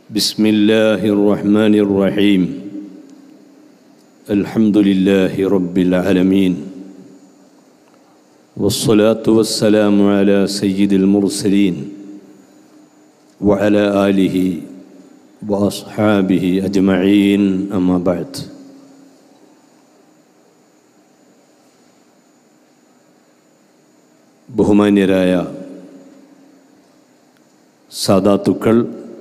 بسم الله الرحمن الرحيم الحمد لله رب العالمين والصلاة والسلام على سيد المرسلين وعلى آله وأصحابه أجمعين أما بعد ബഹുമാന്യരായ സാദാത്തുക്കൾ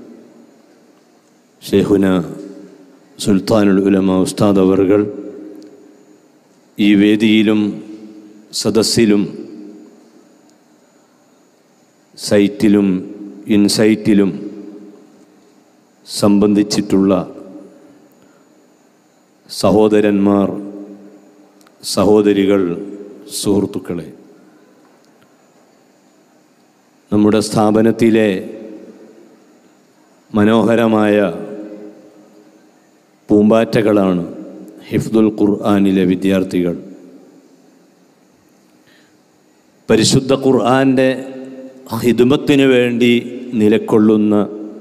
ഷെയ്ഖുന സുൽത്താനുൽ ഉലമ ഉസ്താദ് അവറുകൾ ഈ വേദിയിലും സദസ്സിലും സൈറ്റിലും ഇൻസൈറ്റിലും സംബന്ധിച്ചിട്ടുള്ള സഹോദരന്മാർ സഹോദരികൾ സുഹൃത്തുക്കളെ നമ്മുടെ സ്ഥാപനത്തിലെ മനോഹരമായ പൂമ്പാറ്റകളാണ് ഹിഫ്ദുൽ ഖുർആാനിലെ വിദ്യാർത്ഥികൾ പരിശുദ്ധ ഖുർആൻ്റെ ഹിദ്മത്തിനു വേണ്ടി നിലക്കൊള്ളുന്ന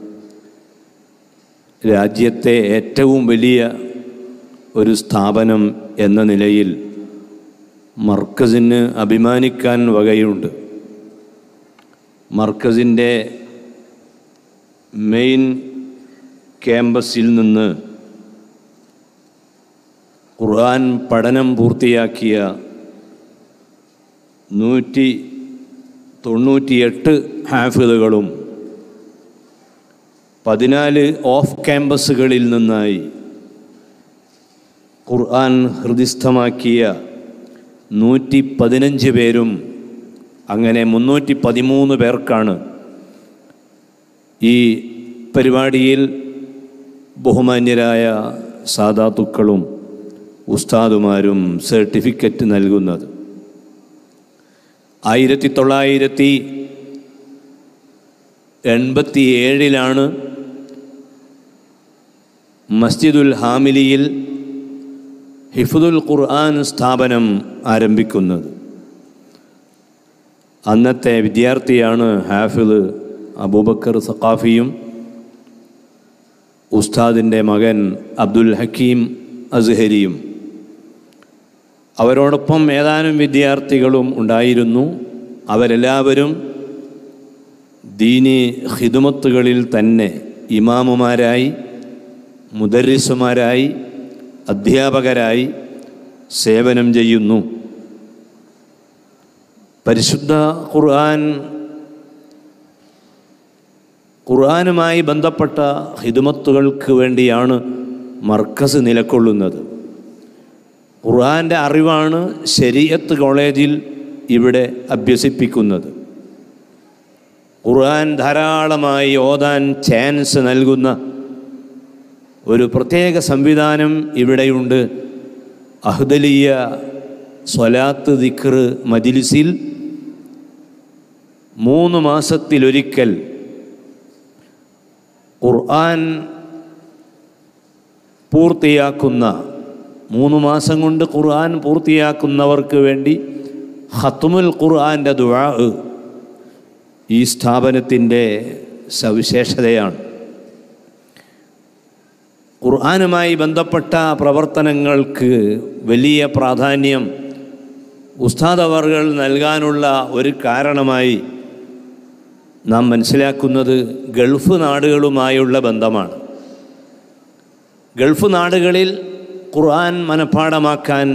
രാജ്യത്തെ ഏറ്റവും വലിയ ഒരു സ്ഥാപനം എന്ന നിലയിൽ മർക്കസിന് അഭിമാനിക്കാൻ വകയുണ്ട് മർക്കസിൻ്റെ മെയിൻ ക്യാമ്പസിൽ നിന്ന് ഖുർആൻ പഠനം പൂർത്തിയാക്കിയ നൂറ്റി തൊണ്ണൂറ്റിയെട്ട് ഹാഫിദുകളും പതിനാല് ഓഫ് ക്യാമ്പസുകളിൽ നിന്നായി ഖുർആൻ ഹൃദിസ്ഥമാക്കിയ നൂറ്റി പതിനഞ്ച് പേരും അങ്ങനെ മുന്നൂറ്റി പതിമൂന്ന് പേർക്കാണ് ഈ പരിപാടിയിൽ ബഹുമാന്യരായ സാധാത്തുക്കളും ഉസ്താദുമാരും സർട്ടിഫിക്കറ്റ് നൽകുന്നത് ആയിരത്തി തൊള്ളായിരത്തി എൺപത്തി ഏഴിലാണ് മസ്ജിദുൽ ഹാമിലിയിൽ ഹിഫുദുൽ ഖുർആൻ സ്ഥാപനം ആരംഭിക്കുന്നത് അന്നത്തെ വിദ്യാർത്ഥിയാണ് ഹാഫിദ് അബൂബക്കർ സഖാഫിയും ഉസ്താദിൻ്റെ മകൻ അബ്ദുൽ ഹക്കീം അസ്ഹരിയും അവരോടൊപ്പം ഏതാനും വിദ്യാർത്ഥികളും ഉണ്ടായിരുന്നു അവരെല്ലാവരും ദീനി ഹിദുമത്തുകളിൽ തന്നെ ഇമാമുമാരായി മുദരിസുമാരായി അധ്യാപകരായി സേവനം ചെയ്യുന്നു പരിശുദ്ധ ഖുർആൻ ഖുർആനുമായി ബന്ധപ്പെട്ട ഹിദുമത്തുകൾക്ക് വേണ്ടിയാണ് മർക്കസ് നിലക്കൊള്ളുന്നത് ഖുർആൻ്റെ അറിവാണ് ശരീഅത്ത് കോളേജിൽ ഇവിടെ അഭ്യസിപ്പിക്കുന്നത് ഖുർആൻ ധാരാളമായി ഓതാൻ ചാൻസ് നൽകുന്ന ഒരു പ്രത്യേക സംവിധാനം ഇവിടെയുണ്ട് അഹ്ദലിയ സ്വലാത്ത് ദിക്ർ മജിലിസിൽ മൂന്ന് മാസത്തിലൊരിക്കൽ ഖുർആൻ പൂർത്തിയാക്കുന്ന മൂന്ന് മാസം കൊണ്ട് ഖുർആൻ പൂർത്തിയാക്കുന്നവർക്ക് വേണ്ടി ഹത്തുമുൽ ഖുർആൻ്റെ ദുആ ഈ സ്ഥാപനത്തിൻ്റെ സവിശേഷതയാണ് ഖുർആനുമായി ബന്ധപ്പെട്ട പ്രവർത്തനങ്ങൾക്ക് വലിയ പ്രാധാന്യം ഉസ്താദ് അവർകൾ നൽകാനുള്ള ഒരു കാരണമായി നാം മനസ്സിലാക്കുന്നത് ഗൾഫ് നാടുകളുമായുള്ള ബന്ധമാണ് ഗൾഫ് നാടുകളിൽ ഖുർആൻ മനഃപ്പാടമാക്കാൻ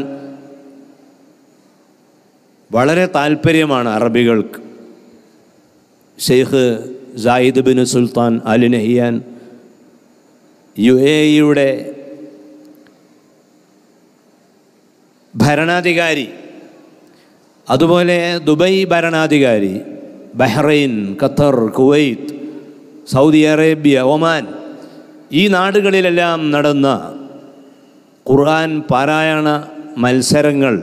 വളരെ താല്പര്യമാണ് അറബികൾക്ക് Sheikh Zayed bin Sultan Al Nahyan യു എ ഇയുടെ ഭരണാധികാരി അതുപോലെ ദുബൈ ഭരണാധികാരി Bahrain Qatar Kuwait Saudi Arabia Oman ഈ നാടുകളിലെല്ലാം നടന്ന ഖുർആൻ പാരായണ മത്സരങ്ങൾ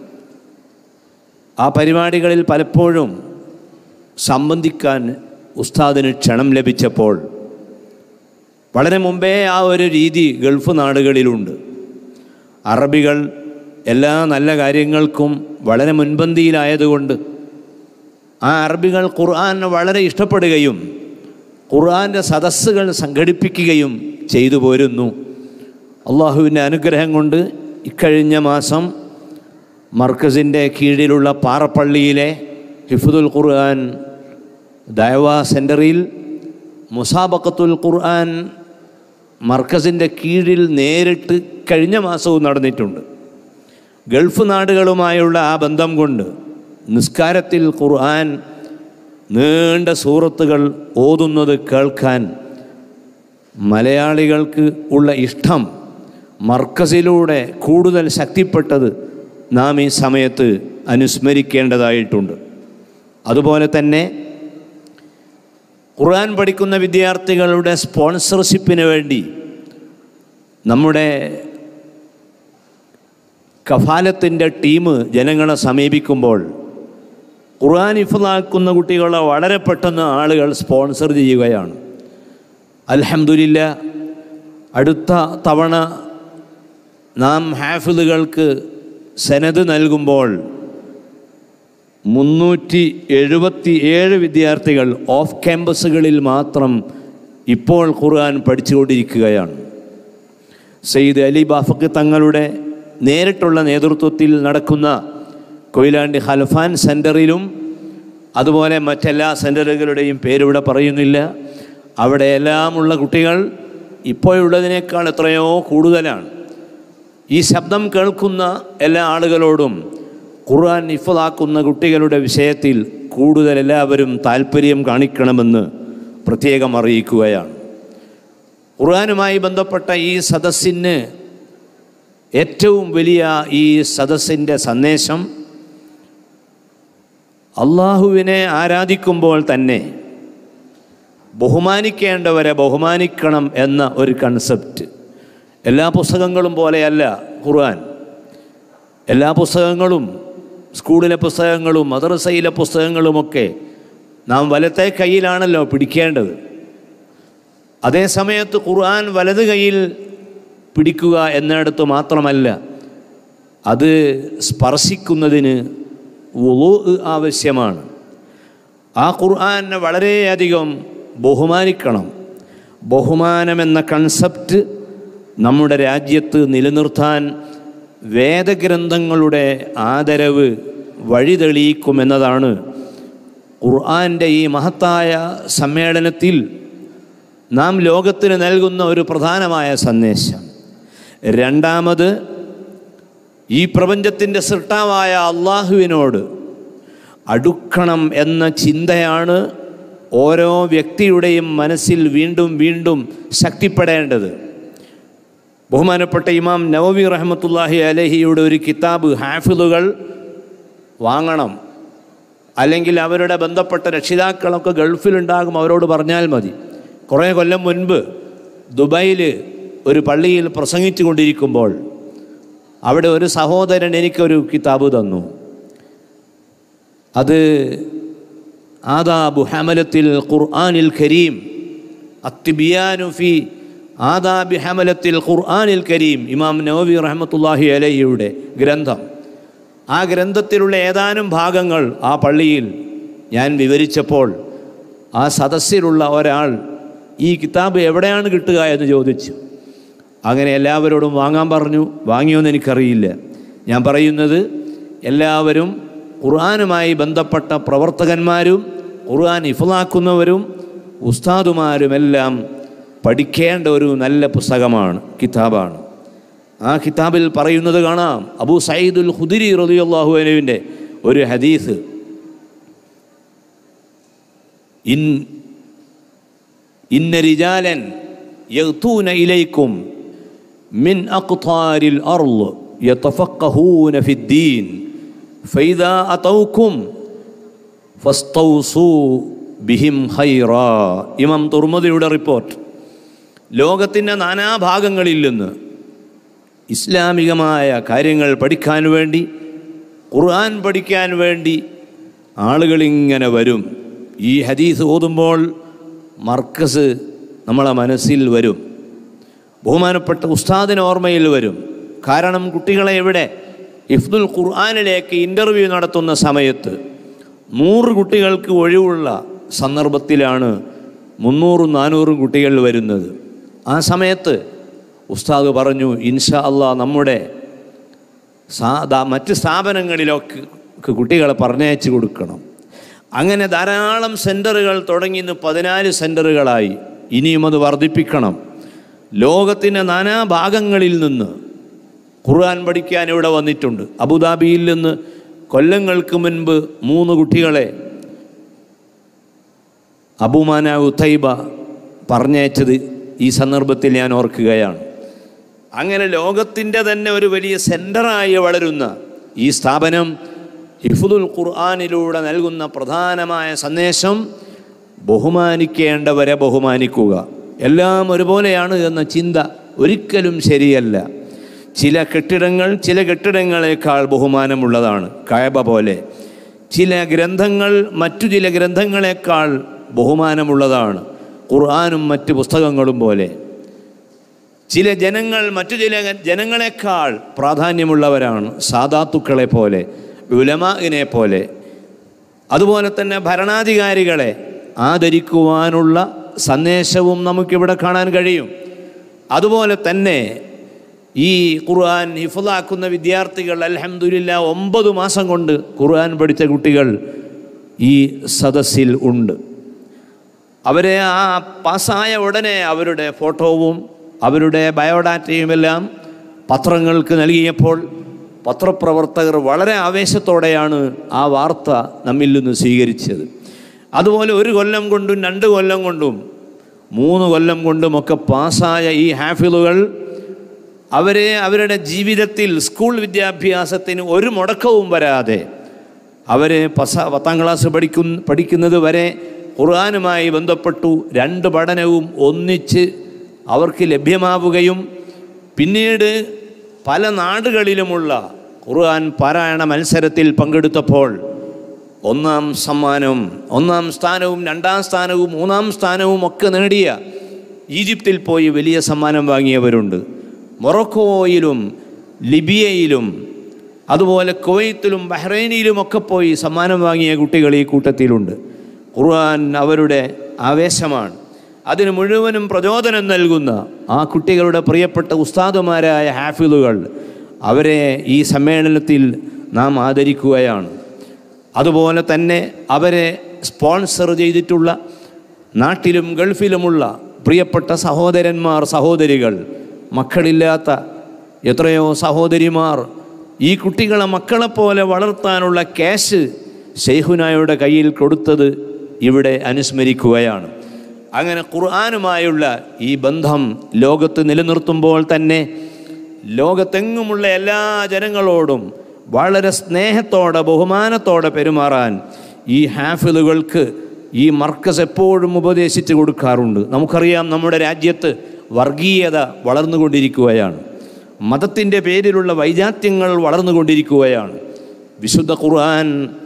ആ പരിപാടികളിൽ പലപ്പോഴും സംബന്ധിക്കാൻ ഉസ്താദിന് ക്ഷണം ലഭിച്ചപ്പോൾ വളരെ മുമ്പേ ആ ഒരു രീതി ഗൾഫ് നാടുകളിലുണ്ട് അറബികൾ എല്ലാ നല്ല കാര്യങ്ങൾക്കും വളരെ മുൻപന്തിയിലായതുകൊണ്ട് ആ അറബികൾ ഖുർആൻ വളരെ ഇഷ്ടപ്പെടുകയും ഖുർആൻ്റെ സദസ്സുകൾ സംഘടിപ്പിക്കുകയും ചെയ്തു പോരുന്നു അള്ളാഹുവിൻ്റെ അനുഗ്രഹം കൊണ്ട് ഇക്കഴിഞ്ഞ മാസം മർക്കസിൻ്റെ കീഴിലുള്ള പാറപ്പള്ളിയിലെ ഹിഫുദുൽ ഖുർആൻ ദൈവ സെൻറ്ററിൽ മുസാബക്കത്തുൽ ഖുർആൻ മർക്കസിൻ്റെ കീഴിൽ നേരിട്ട് കഴിഞ്ഞ മാസവും നടന്നിട്ടുണ്ട് ഗൾഫ് നാടുകളുമായുള്ള ആ ബന്ധം കൊണ്ട് നിസ്കാരത്തിൽ ഖുർആൻ നീണ്ട സൂറത്തുകൾ ഓതുന്നത് കേൾക്കാൻ മലയാളികൾക്ക് ഉള്ള ഇഷ്ടം മർക്കസിലൂടെ കൂടുതൽ ശക്തിപ്പെട്ടത് നാം ഈ സമയത്ത് അനുസ്മരിക്കേണ്ടതായിട്ടുണ്ട് അതുപോലെ തന്നെ ഖുർആൻ പഠിക്കുന്ന വിദ്യാർത്ഥികളുടെ സ്പോൺസർഷിപ്പിന് വേണ്ടി നമ്മുടെ കഫാലത്തിൻ്റെ ടീം ജനങ്ങളെ സമീപിക്കുമ്പോൾ ഖുർആൻ ഇഫലാക്കുന്ന കുട്ടികളെ വളരെ പെട്ടെന്ന് ആളുകൾ സ്പോൺസർ ചെയ്യുകയാണ് അൽഹംദുലില്ല അടുത്ത തവണ നാം ഹാഫിദുകൾക്ക് സനത് നൽകുമ്പോൾ മുന്നൂറ്റി എഴുപത്തി ഏഴ് വിദ്യാർത്ഥികൾ ഓഫ് ക്യാമ്പസുകളിൽ മാത്രം ഇപ്പോൾ ഖുർആൻ പഠിച്ചുകൊണ്ടിരിക്കുകയാണ് സെയ്ദ് അലി ബാഫക്ക് തങ്ങളുടെ നേരിട്ടുള്ള നേതൃത്വത്തിൽ നടക്കുന്ന കൊയിലാണ്ടി ഹൽഫാൻ സെൻറ്ററിലും അതുപോലെ മറ്റെല്ലാ സെൻറ്ററുകളുടെയും പേരിവിടെ പറയുന്നില്ല അവിടെ എല്ലാമുള്ള കുട്ടികൾ ഇപ്പോഴുള്ളതിനേക്കാൾ എത്രയോ കൂടുതലാണ് ഈ ശബ്ദം കേൾക്കുന്ന എല്ലാ ആളുകളോടും ഖുർആൻ ഇഫലാക്കുന്ന കുട്ടികളുടെ വിഷയത്തിൽ കൂടുതൽ എല്ലാവരും താല്പര്യം കാണിക്കണമെന്ന് പ്രത്യേകം അറിയിക്കുകയാണ് ഖുർആനുമായി ബന്ധപ്പെട്ട ഈ സദസ്സിന് ഏറ്റവും വലിയ ഈ സദസ്സിൻ്റെ സന്ദേശം അള്ളാഹുവിനെ ആരാധിക്കുമ്പോൾ തന്നെ ബഹുമാനിക്കേണ്ടവരെ ബഹുമാനിക്കണം എന്ന ഒരു കൺസെപ്റ്റ് എല്ലാ പുസ്തകങ്ങളും പോലെയല്ല ഖുർആൻ എല്ലാ പുസ്തകങ്ങളും സ്കൂളിലെ പുസ്തകങ്ങളും മദ്രസയിലെ പുസ്തകങ്ങളുമൊക്കെ നാം വലത്തെ കയ്യിലാണല്ലോ പിടിക്കേണ്ടത് അതേ സമയത്ത് ഖുർആൻ വലത് കയ്യിൽ പിടിക്കുക എന്നിടത്ത് മാത്രമല്ല അത് സ്പർശിക്കുന്നതിന് വുളു ആവശ്യമാണ് ആ ഖുർആനെ വളരെയധികം ബഹുമാനിക്കണം ബഹുമാനമെന്ന കൺസെപ്റ്റ് നമ്മുടെ രാജ്യത്ത് നിലനിർത്താൻ വേദഗ്രന്ഥങ്ങളുടെ ആദരവ് വഴിതെളിയിക്കുമെന്നതാണ് ഖുർആൻ്റെ ഈ മഹത്തായ സമ്മേളനത്തിൽ നാം ലോകത്തിന് നൽകുന്ന ഒരു പ്രധാനമായ സന്ദേശം രണ്ടാമത് ഈ പ്രപഞ്ചത്തിൻ്റെ സൃഷ്ടാവായ അള്ളാഹുവിനോട് അടുക്കണം എന്ന ചിന്തയാണ് ഓരോ വ്യക്തിയുടെയും മനസ്സിൽ വീണ്ടും വീണ്ടും ശക്തിപ്പെടേണ്ടത് ബഹുമാനപ്പെട്ട ഇമാം നവവി റഹ്മത്തുല്ലാഹി അലഹിയുടെ ഒരു കിതാബ് ഹാഫിലുകൾ വാങ്ങണം അല്ലെങ്കിൽ അവരുടെ ബന്ധപ്പെട്ട രക്ഷിതാക്കളൊക്കെ ഗൾഫിലുണ്ടാകും അവരോട് പറഞ്ഞാൽ മതി കുറേ കൊല്ലം മുൻപ് ദുബായിൽ ഒരു പള്ളിയിൽ പ്രസംഗിച്ചു കൊണ്ടിരിക്കുമ്പോൾ അവിടെ ഒരു സഹോദരൻ എനിക്കൊരു കിതാബ് തന്നു അത് ആദാബു ഹമലത്തിൽ ഖുർആനിൽ കരീം അത്തിബിയാനു ഫി ആദാബി ഹമലത്തിൽ ഖുർആനിൽ കരീം ഇമാം നവവി റഹ്മത്തുല്ലാഹി അലഹിയുടെ ഗ്രന്ഥം ആ ഗ്രന്ഥത്തിലുള്ള ഏതാനും ഭാഗങ്ങൾ ആ പള്ളിയിൽ ഞാൻ വിവരിച്ചപ്പോൾ ആ സദസ്സിലുള്ള ഒരാൾ ഈ കിതാബ് എവിടെയാണ് കിട്ടുക എന്ന് ചോദിച്ചു അങ്ങനെ എല്ലാവരോടും വാങ്ങാൻ പറഞ്ഞു വാങ്ങിയോന്ന് എനിക്കറിയില്ല ഞാൻ പറയുന്നത് എല്ലാവരും ഖുർആനുമായി ബന്ധപ്പെട്ട പ്രവർത്തകന്മാരും ഖുർആൻ ഇഫലാക്കുന്നവരും ഉസ്താദുമാരുമെല്ലാം പഠിക്കേണ്ട ഒരു നല്ല പുസ്തകമാണ് കിതാബാണ് ആ കിതാബിൽ പറയുന്നത് കാണാം അബൂ സയ്യിദുൽ ഹുദിരി റളിയല്ലാഹു അൻഹുവിൻ്റെ ഒരു ഹദീസ് ഇൻ ഇന്ന റിജാലൻ യഗ്തൂന ഇലൈക്കും മിൻ അഖ്താരിൽ അർള് യതഫഖഹൂന ഫിദ്ദീൻ ഫൈദാ അതൗക്കും ഫസ്തൗസൂ ബിഹിം ഖൈറാ ഇമാം തുർമുദിയുടെ റിപ്പോർട്ട് ലോകത്തിൻ്റെ നാനാഭാഗങ്ങളിൽ നിന്ന് ഇസ്ലാമികമായ കാര്യങ്ങൾ പഠിക്കാൻ വേണ്ടി ഖുർആൻ പഠിക്കാൻ വേണ്ടി ആളുകളിങ്ങനെ വരും ഈ ഹദീസ് ഓതുമ്പോൾ മർക്കസ് നമ്മളെ മനസ്സിൽ വരും ബഹുമാനപ്പെട്ട ഉസ്താദിന് ഓർമ്മയിൽ വരും കാരണം കുട്ടികളെ ഇവിടെ ഇഫ്ദുൽ ഖുർആാനിലേക്ക് ഇൻ്റർവ്യൂ നടത്തുന്ന സമയത്ത് നൂറ് കുട്ടികൾക്ക് ഒഴിവുള്ള സന്ദർഭത്തിലാണ് മുന്നൂറും നാനൂറും കുട്ടികൾ വരുന്നത് ആ സമയത്ത് ഉസ്താദ് പറഞ്ഞു ഇൻഷാ അള്ളാ നമ്മുടെ സാധാ മറ്റ് സ്ഥാപനങ്ങളിലൊക്കെ കുട്ടികളെ പറഞ്ഞയച്ച് കൊടുക്കണം അങ്ങനെ ധാരാളം സെൻറ്ററുകൾ തുടങ്ങി ഇന്ന് പതിനാല് സെൻറ്ററുകളായി ഇനിയും അത് വർദ്ധിപ്പിക്കണം ലോകത്തിൻ്റെ നാനാഭാഗങ്ങളിൽ നിന്ന് ഖുർആൻ പഠിക്കാൻ ഇവിടെ വന്നിട്ടുണ്ട് അബുദാബിയിൽ നിന്ന് കൊല്ലങ്ങൾക്ക് മുൻപ് മൂന്ന് കുട്ടികളെ അബുമാന ഉത്തൈബ പറഞ്ഞയച്ചത് ഈ സന്ദർഭത്തിൽ ഞാൻ ഓർക്കുകയാണ് അങ്ങനെ ലോകത്തിൻ്റെ തന്നെ ഒരു വലിയ സെൻറ്ററായി വളരുന്ന ഈ സ്ഥാപനം ഹിഫുദുൽ ഖുർആാനിലൂടെ നൽകുന്ന പ്രധാനമായ സന്ദേശം ബഹുമാനിക്കേണ്ടവരെ ബഹുമാനിക്കുക എല്ലാം ഒരുപോലെയാണ് എന്ന ചിന്ത ഒരിക്കലും ശരിയല്ല ചില കെട്ടിടങ്ങൾ ചില കെട്ടിടങ്ങളെക്കാൾ ബഹുമാനമുള്ളതാണ് കയബ പോലെ ചില ഗ്രന്ഥങ്ങൾ മറ്റു ചില ഗ്രന്ഥങ്ങളെക്കാൾ ബഹുമാനമുള്ളതാണ് ഖുർആാനും മറ്റ് പുസ്തകങ്ങളും പോലെ ചില ജനങ്ങൾ മറ്റു ചില ജനങ്ങളെക്കാൾ പ്രാധാന്യമുള്ളവരാണ് സാധാത്തുക്കളെ പോലെ ഉലമാഇനെ പോലെ അതുപോലെ തന്നെ ഭരണാധികാരികളെ ആദരിക്കുവാനുള്ള സന്ദേശവും നമുക്കിവിടെ കാണാൻ കഴിയും അതുപോലെ തന്നെ ഈ ഖുർആൻ ഹിഫലാക്കുന്ന വിദ്യാർത്ഥികൾ അലഹമുല്ല ഒമ്പത് മാസം കൊണ്ട് ഖുർആൻ പഠിച്ച കുട്ടികൾ ഈ സദസ്സിൽ ഉണ്ട് അവരെ ആ പാസ്സായ ഉടനെ അവരുടെ ഫോട്ടോവും അവരുടെ ബയോഡാറ്റയുമെല്ലാം പത്രങ്ങൾക്ക് നൽകിയപ്പോൾ പത്രപ്രവർത്തകർ വളരെ ആവേശത്തോടെയാണ് ആ വാർത്ത നമ്മിൽ നിന്ന് സ്വീകരിച്ചത് അതുപോലെ ഒരു കൊല്ലം കൊണ്ടും രണ്ട് കൊല്ലം കൊണ്ടും മൂന്ന് കൊല്ലം കൊണ്ടുമൊക്കെ പാസ്സായ ഈ ഹാഫിളുകൾ അവരെ അവരുടെ ജീവിതത്തിൽ സ്കൂൾ വിദ്യാഭ്യാസത്തിന് ഒരു മുടക്കവും വരാതെ അവരെ പസ പത്താം ക്ലാസ് പഠിക്കുന്ന പഠിക്കുന്നത് വരെ ഖുർആാനുമായി ബന്ധപ്പെട്ടു രണ്ട് പഠനവും ഒന്നിച്ച് അവർക്ക് ലഭ്യമാവുകയും പിന്നീട് പല നാടുകളിലുമുള്ള ഖുർആൻ പാരായണ മത്സരത്തിൽ പങ്കെടുത്തപ്പോൾ ഒന്നാം സമ്മാനം ഒന്നാം സ്ഥാനവും രണ്ടാം സ്ഥാനവും മൂന്നാം സ്ഥാനവും ഒക്കെ നേടിയ ഈജിപ്തിൽ പോയി വലിയ സമ്മാനം വാങ്ങിയവരുണ്ട് മൊറക്കോയിലും ലിബിയയിലും അതുപോലെ കുവൈത്തിലും ബഹ്റൈനിലുമൊക്കെ പോയി സമ്മാനം വാങ്ങിയ കുട്ടികൾ ഈ കൂട്ടത്തിലുണ്ട് ഖുർആൻ അവരുടെ ആവേശമാണ് അതിന് മുഴുവനും പ്രചോദനം നൽകുന്ന ആ കുട്ടികളുടെ പ്രിയപ്പെട്ട ഉസ്താദുമാരായ ഹാഫിളുകൾ അവരെ ഈ സമ്മേളനത്തിൽ നാം ആദരിക്കുകയാണ് അതുപോലെ തന്നെ അവരെ സ്പോൺസർ ചെയ്തിട്ടുള്ള നാട്ടിലും ഗൾഫിലുമുള്ള പ്രിയപ്പെട്ട സഹോദരന്മാർ സഹോദരികൾ മക്കളില്ലാത്ത എത്രയോ സഹോദരിമാർ ഈ കുട്ടികളെ മക്കളെപ്പോലെ വളർത്താനുള്ള ക്യാഷ് ഷെയ്ഹുനായുടെ കയ്യിൽ കൊടുത്തത് ഇവിടെ അനുസ്മരിക്കുകയാണ് അങ്ങനെ ഖുർആാനുമായുള്ള ഈ ബന്ധം ലോകത്ത് നിലനിർത്തുമ്പോൾ തന്നെ ലോകത്തെങ്ങുമുള്ള എല്ലാ ജനങ്ങളോടും വളരെ സ്നേഹത്തോടെ ബഹുമാനത്തോടെ പെരുമാറാൻ ഈ ഹാഫിലുകൾക്ക് ഈ മർക്കസ് എപ്പോഴും ഉപദേശിച്ച് കൊടുക്കാറുണ്ട് നമുക്കറിയാം നമ്മുടെ രാജ്യത്ത് വർഗീയത വളർന്നുകൊണ്ടിരിക്കുകയാണ് മതത്തിൻ്റെ പേരിലുള്ള വൈജാത്യങ്ങൾ വളർന്നുകൊണ്ടിരിക്കുകയാണ് വിശുദ്ധ ഖുർആൻ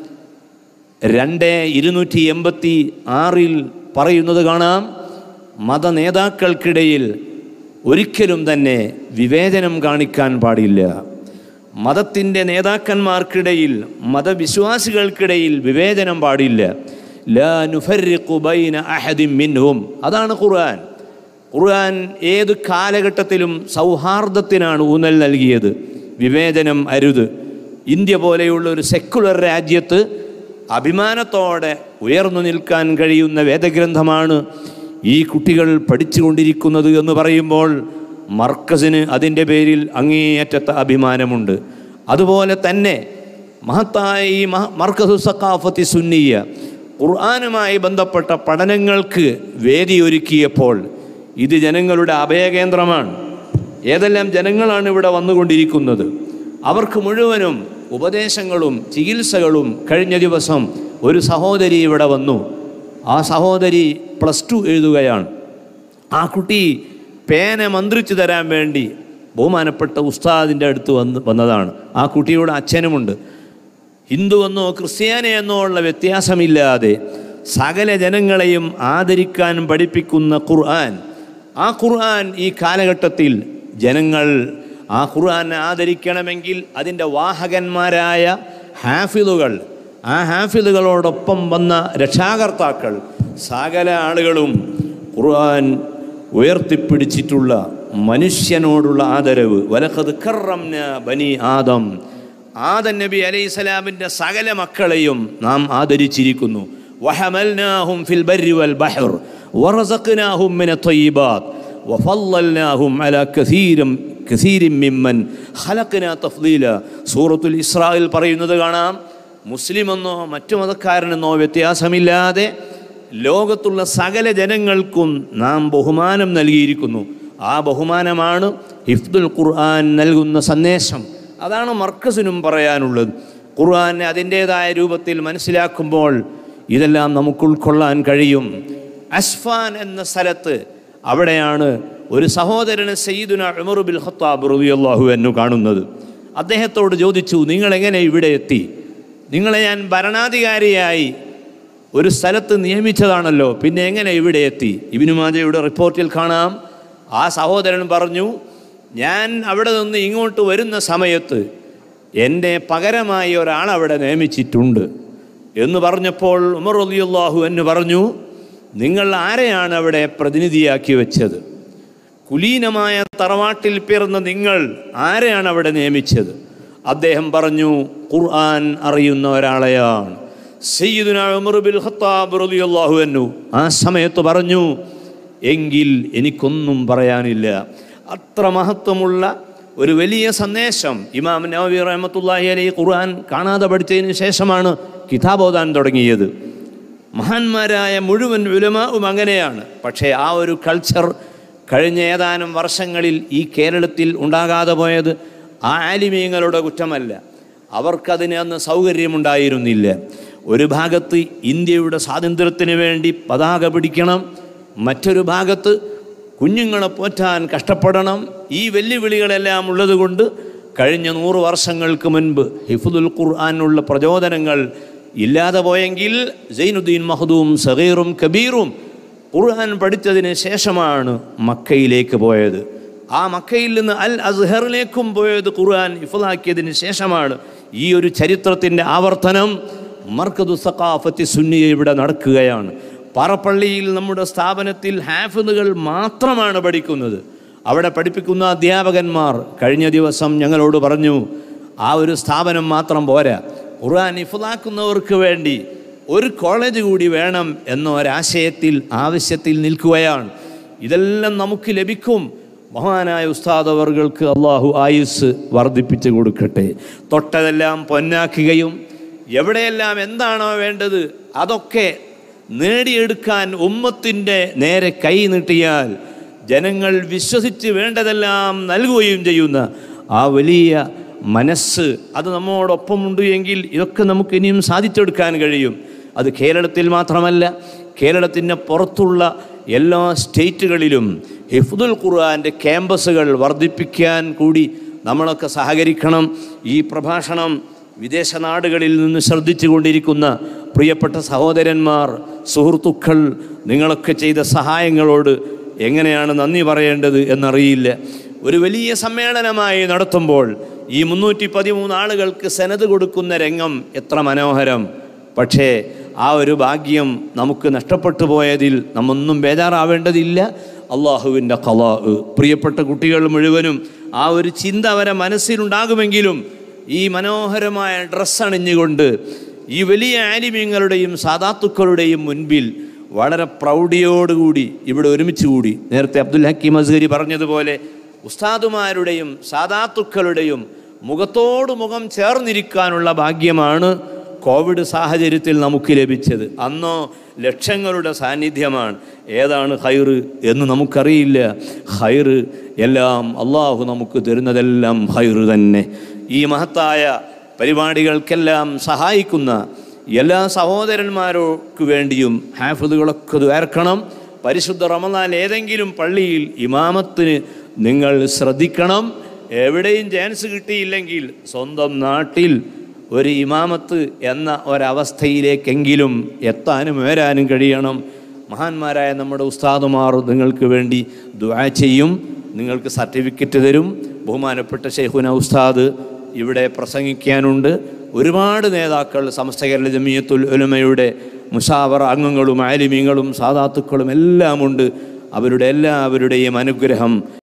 രണ്ട് ഇരുന്നൂറ്റി എൺപത്തി ആറിൽ പറയുന്നത് കാണാം മത നേതാക്കൾക്കിടയിൽ ഒരിക്കലും തന്നെ വിവേചനം കാണിക്കാൻ പാടില്ല മതത്തിൻ്റെ നേതാക്കന്മാർക്കിടയിൽ മതവിശ്വാസികൾക്കിടയിൽ വിവേചനം പാടില്ല ലാ നുഫർരിഖു ബൈന അഹദിൻ മിൻഹും അതാണ് ഖുർആൻ ഖുർആൻ ഏത് കാലഘട്ടത്തിലും സൗഹാർദ്ദത്തിനാണ് ഊന്നൽ നൽകിയത് വിവേചനം അരുത് ഇന്ത്യ പോലെയുള്ള ഒരു സെക്കുലർ രാജ്യത്ത് അഭിമാനത്തോടെ ഉയർന്നു നിൽക്കാൻ കഴിയുന്ന വേദഗ്രന്ഥമാണ് ഈ കുട്ടികൾ പഠിച്ചുകൊണ്ടിരിക്കുന്നത് എന്ന് പറയുമ്പോൾ മർക്കസിന് അതിൻ്റെ പേരിൽ അങ്ങേയറ്റത്തെ അഭിമാനമുണ്ട് അതുപോലെ തന്നെ മഹത്തായ ഈ മഹ മർക്കസു സക്കാഫത്തി സുന്നിയ ഖുർആാനുമായി ബന്ധപ്പെട്ട പഠനങ്ങൾക്ക് വേദിയൊരുക്കിയപ്പോൾ ഇത് ജനങ്ങളുടെ അഭയകേന്ദ്രമാണ് ഏതെല്ലാം ജനങ്ങളാണ് ഇവിടെ വന്നുകൊണ്ടിരിക്കുന്നത് അവർക്ക് മുഴുവനും ഉപദേശങ്ങളും ചികിത്സകളും കഴിഞ്ഞ ദിവസം ഒരു സഹോദരി ഇവിടെ വന്നു ആ സഹോദരി പ്ലസ് ടു എഴുതുകയാണ് ആ കുട്ടി പേന മന്ത്രിച്ചു തരാൻ വേണ്ടി ബഹുമാനപ്പെട്ട ഉസ്താദിൻ്റെ അടുത്ത് വന്ന് വന്നതാണ് ആ കുട്ടിയുടെ അച്ഛനുമുണ്ട് ഹിന്ദുവെന്നോ ക്രിസ്ത്യാനിയെന്നോ ഉള്ള വ്യത്യാസമില്ലാതെ സകല ജനങ്ങളെയും ആദരിക്കാൻ പഠിപ്പിക്കുന്ന ഖുർആൻ ആ ഖുർആൻ ഈ കാലഘട്ടത്തിൽ ജനങ്ങൾ ആ ഖുർആൻ ആദരിക്കണമെങ്കിൽ അതിൻ്റെ വാഹകന്മാരായ ഹാഫിലുകൾ ആ ഹാഫിലുകളോടൊപ്പം വന്ന രക്ഷാകർത്താക്കൾ സകല ആളുകളും ഖുർആൻ ഉയർത്തിപ്പിടിച്ചിട്ടുള്ള മനുഷ്യനോടുള്ള ആദരവ് വലഖത് കറംന ബനി ആദം ആദൻ നബി അലൈഹി സ്വലാമിൻ്റെ സകല മക്കളെയും നാം ആദരിച്ചിരിക്കുന്നു വഹമൽനാഹും ഫിൽ ബർരി വൽ ബഹർ വറസഖ്നാഹും മിന ത്വയ്യിബാത്ത് വഫല്ലൽനാഹും അലാ കസീരം കസീരിൻ മിമ്മൻ ഖലഖ്നാ തഫ്ദീല സൂറത്തുൽ ഇസ്രായിൽ പറയുന്നത് കാണാം മുസ്ലിമെന്നോ മറ്റു മതക്കാരനെന്നോ വ്യത്യാസമില്ലാതെ ലോകത്തുള്ള സകല ജനങ്ങൾക്കും നാം ബഹുമാനം നൽകിയിരിക്കുന്നു ആ ബഹുമാനമാണ് ഹിഫ്ദുൽ ഖുർആൻ നൽകുന്ന സന്ദേശം അതാണ് മർക്കസിനും പറയാനുള്ളത് ഖുർആനെ അതിൻ്റേതായ രൂപത്തിൽ മനസ്സിലാക്കുമ്പോൾ ഇതെല്ലാം നമുക്ക് ഉൾക്കൊള്ളാൻ കഴിയും അസ്ഫാൻ എന്ന സ്ഥലത്ത് അവിടെയാണ് ഒരു സഹോദരന് സയ്യിദുന ഉമർ ബിൽ ഖത്താബ് റളിയല്ലാഹു എന്നു കാണുന്നത് അദ്ദേഹത്തോട് ചോദിച്ചു നിങ്ങൾ എങ്ങനെ ഇവിടെ എത്തി നിങ്ങളെ ഞാൻ ഭരണാധികാരിയായി ഒരു സ്ഥലത്ത് നിയമിച്ചതാണല്ലോ പിന്നെ എങ്ങനെ ഇവിടെ എത്തി ഇബിനു മാജയുടെ റിപ്പോർട്ടിൽ കാണാം ആ സഹോദരൻ പറഞ്ഞു ഞാൻ അവിടെ നിന്ന് ഇങ്ങോട്ട് വരുന്ന സമയത്ത് എൻ്റെ പകരമായി ഒരാളവിടെ നിയമിച്ചിട്ടുണ്ട് എന്ന് പറഞ്ഞപ്പോൾ ഉമർ അലിയുള്ളാഹു എന്ന് പറഞ്ഞു നിങ്ങൾ ആരെയാണ് അവിടെ പ്രതിനിധിയാക്കി വെച്ചത് കുലീനമായ തറവാട്ടിൽ പിറന്ന നിങ്ങൾ ആരെയാണ് അവിടെ നിയമിച്ചത് അദ്ദേഹം പറഞ്ഞു ഖുർആൻ അറിയുന്ന ഒരാളെയാണ് സയ്യിദുന ഉമർ ബിൽ ഖത്താബ് റളിയല്ലാഹു അൻഹു ആ സമയത്ത് പറഞ്ഞു എങ്കിൽ എനിക്കൊന്നും പറയാനില്ല അത്ര മഹത്വമുള്ള ഒരു വലിയ സന്ദേശം ഇമാം നവവി റഹ്മത്തുള്ളാഹി അലൈഹി ഖുർആൻ കാണാതെ പഠിച്ചതിന് ശേഷമാണ് കിതാബ് ഓതാൻ തുടങ്ങിയത് മഹാന്മാരായ മുഴുവൻ ഉലമാവും അങ്ങനെയാണ് പക്ഷേ ആ ഒരു കൾച്ചർ കഴിഞ്ഞ ഏതാനും വർഷങ്ങളിൽ ഈ കേരളത്തിൽ ഉണ്ടാകാതെ പോയത് ആ ആലിമീങ്ങളുടെ കുറ്റമല്ല അവർക്കതിന് അന്ന് സൗകര്യമുണ്ടായിരുന്നില്ല ഒരു ഭാഗത്ത് ഇന്ത്യയുടെ സ്വാതന്ത്ര്യത്തിന് വേണ്ടി പതാക പിടിക്കണം മറ്റൊരു ഭാഗത്ത് കുഞ്ഞുങ്ങളെ പോറ്റാൻ കഷ്ടപ്പെടണം ഈ വെല്ലുവിളികളെല്ലാം ഉള്ളതുകൊണ്ട് കഴിഞ്ഞ നൂറ് വർഷങ്ങൾക്ക് മുൻപ് ഹിഫുദുൽ ഖുർആാനുള്ള പ്രചോദനങ്ങൾ ഇല്ലാതെ പോയെങ്കിൽ സൈനുദ്ദീൻ മഹദൂം സഹീറും കബീറും ഖുർആൻ പഠിച്ചതിന് ശേഷമാണ് മക്കയിലേക്ക് പോയത് ആ മക്കയിൽ നിന്ന് അൽ അസ്ഹറിലേക്കും പോയത് ഖുർആൻ ഇഫലാക്കിയതിന് ശേഷമാണ് ഈ ഒരു ചരിത്രത്തിൻ്റെ ആവർത്തനം മർക്കദു സഖാഫത്തി സുന്നിയ ഇവിടെ നടക്കുകയാണ് പാറപ്പള്ളിയിൽ നമ്മുടെ സ്ഥാപനത്തിൽ ഹാഫിദുകൾ മാത്രമാണ് പഠിക്കുന്നത് അവിടെ പഠിപ്പിക്കുന്ന അധ്യാപകന്മാർ കഴിഞ്ഞ ദിവസം ഞങ്ങളോട് പറഞ്ഞു ആ ഒരു സ്ഥാപനം മാത്രം പോരാ ഖുർആൻ ഇഫലാക്കുന്നവർക്ക് വേണ്ടി ഒരു കോളേജ് കൂടി വേണം എന്ന ഒരാശയത്തിൽ ആവശ്യത്തിൽ നിൽക്കുകയാണ് ഇതെല്ലാം നമുക്ക് ലഭിക്കും മഹാനായ ഉസ്താദ് അവർക്ക് അള്ളാഹു ആയുസ് വർദ്ധിപ്പിച്ചു കൊടുക്കട്ടെ തൊട്ടതെല്ലാം പൊന്നാക്കുകയും എവിടെയെല്ലാം എന്താണോ വേണ്ടത് അതൊക്കെ നേടിയെടുക്കാൻ ഉമ്മത്തിൻ്റെ നേരെ കൈ നീട്ടിയാൽ ജനങ്ങൾ വിശ്വസിച്ച് വേണ്ടതെല്ലാം നൽകുകയും ചെയ്യുന്ന ആ വലിയ മനസ്സ് അത് നമ്മോടൊപ്പമുണ്ട് എങ്കിൽ ഇതൊക്കെ നമുക്ക് ഇനിയും സാധിച്ചെടുക്കാൻ കഴിയും അത് കേരളത്തിൽ മാത്രമല്ല കേരളത്തിൻ്റെ പുറത്തുള്ള എല്ലാ സ്റ്റേറ്റുകളിലും ഹിഫ്ദുൽ ഖുർആൻ്റെ ക്യാമ്പസുകൾ വർദ്ധിപ്പിക്കാൻ കൂടി നമ്മളൊക്കെ സഹകരിക്കണം ഈ പ്രഭാഷണം വിദേശ നാടുകളിൽ നിന്ന് ശ്രദ്ധിച്ചു കൊണ്ടിരിക്കുന്ന പ്രിയപ്പെട്ട സഹോദരന്മാർ സുഹൃത്തുക്കൾ നിങ്ങളൊക്കെ ചെയ്ത സഹായങ്ങളോട് എങ്ങനെയാണ് നന്ദി പറയേണ്ടത് എന്നറിയില്ല ഒരു വലിയ സമ്മേളനമായി നടത്തുമ്പോൾ ഈ മുന്നൂറ്റി പതിമൂന്ന് ആളുകൾക്ക് സെനത് കൊടുക്കുന്ന രംഗം എത്ര മനോഹരം പക്ഷേ ആ ഒരു ഭാഗ്യം നമുക്ക് നഷ്ടപ്പെട്ടു പോയതിൽ നമ്മൊന്നും ബേജാറാവേണ്ടതില്ല അള്ളാഹുവിൻ്റെ കലാ പ്രിയപ്പെട്ട കുട്ടികൾ മുഴുവനും ആ ഒരു ചിന്ത അവരെ മനസ്സിലുണ്ടാകുമെങ്കിലും ഈ മനോഹരമായ ഡ്രസ്സ് അണിഞ്ഞുകൊണ്ട് ഈ വലിയ ആലിമ്യങ്ങളുടെയും സാദാത്തുക്കളുടെയും മുൻപിൽ വളരെ പ്രൗഢിയോടുകൂടി ഇവിടെ ഒരുമിച്ച് കൂടി നേരത്തെ അബ്ദുൽ ഹക്കീം അസ്ഹരി പറഞ്ഞതുപോലെ ഉസ്താദുമാരുടെയും സാദാത്തുക്കളുടെയും മുഖത്തോട് മുഖം ചേർന്നിരിക്കാനുള്ള ഭാഗ്യമാണ് കോവിഡ് സാഹചര്യത്തിൽ നമുക്ക് ലഭിച്ചത് അന്നോ ലക്ഷങ്ങളുടെ സാന്നിധ്യമാണ് ഏതാണ് ഹൈറ് എന്ന് നമുക്കറിയില്ല ഹൈറ് എല്ലാം അള്ളാഹു നമുക്ക് തരുന്നതെല്ലാം ഹൈറ് തന്നെ ഈ മഹത്തായ പരിപാടികൾക്കെല്ലാം സഹായിക്കുന്ന എല്ലാ സഹോദരന്മാർക്ക് വേണ്ടിയും ഹാഫിദുകളൊക്കെ ദ്വേർക്കണം പരിശുദ്ധ റമദാൻ ഏതെങ്കിലും പള്ളിയിൽ ഇമാമത്തിന് നിങ്ങൾ ശ്രദ്ധിക്കണം എവിടെയും ചാൻസ് കിട്ടിയില്ലെങ്കിൽ സ്വന്തം നാട്ടിൽ ഒരു ഇമാമത്ത് എന്ന ഒരവസ്ഥയിലേക്കെങ്കിലും എത്താനും വരാനും കഴിയണം മഹാന്മാരായ നമ്മുടെ ഉസ്താദുമാർ നിങ്ങൾക്ക് വേണ്ടി ദുആ ചെയ്യും നിങ്ങൾക്ക് സർട്ടിഫിക്കറ്റ് തരും ബഹുമാനപ്പെട്ട ഷെയ്ഖുന ഉസ്താദ് ഇവിടെ പ്രസംഗിക്കാനുണ്ട് ഒരുപാട് നേതാക്കൾ സമസ്ത കേരള ജമിയത്തുൽ ഉലമയുടെ മുഷാവർ അംഗങ്ങളും ആലിമീങ്ങളും സാദാത്തുക്കളും എല്ലാം ഉണ്ട് അവരുടെ എല്ലാവരുടെയും അനുഗ്രഹം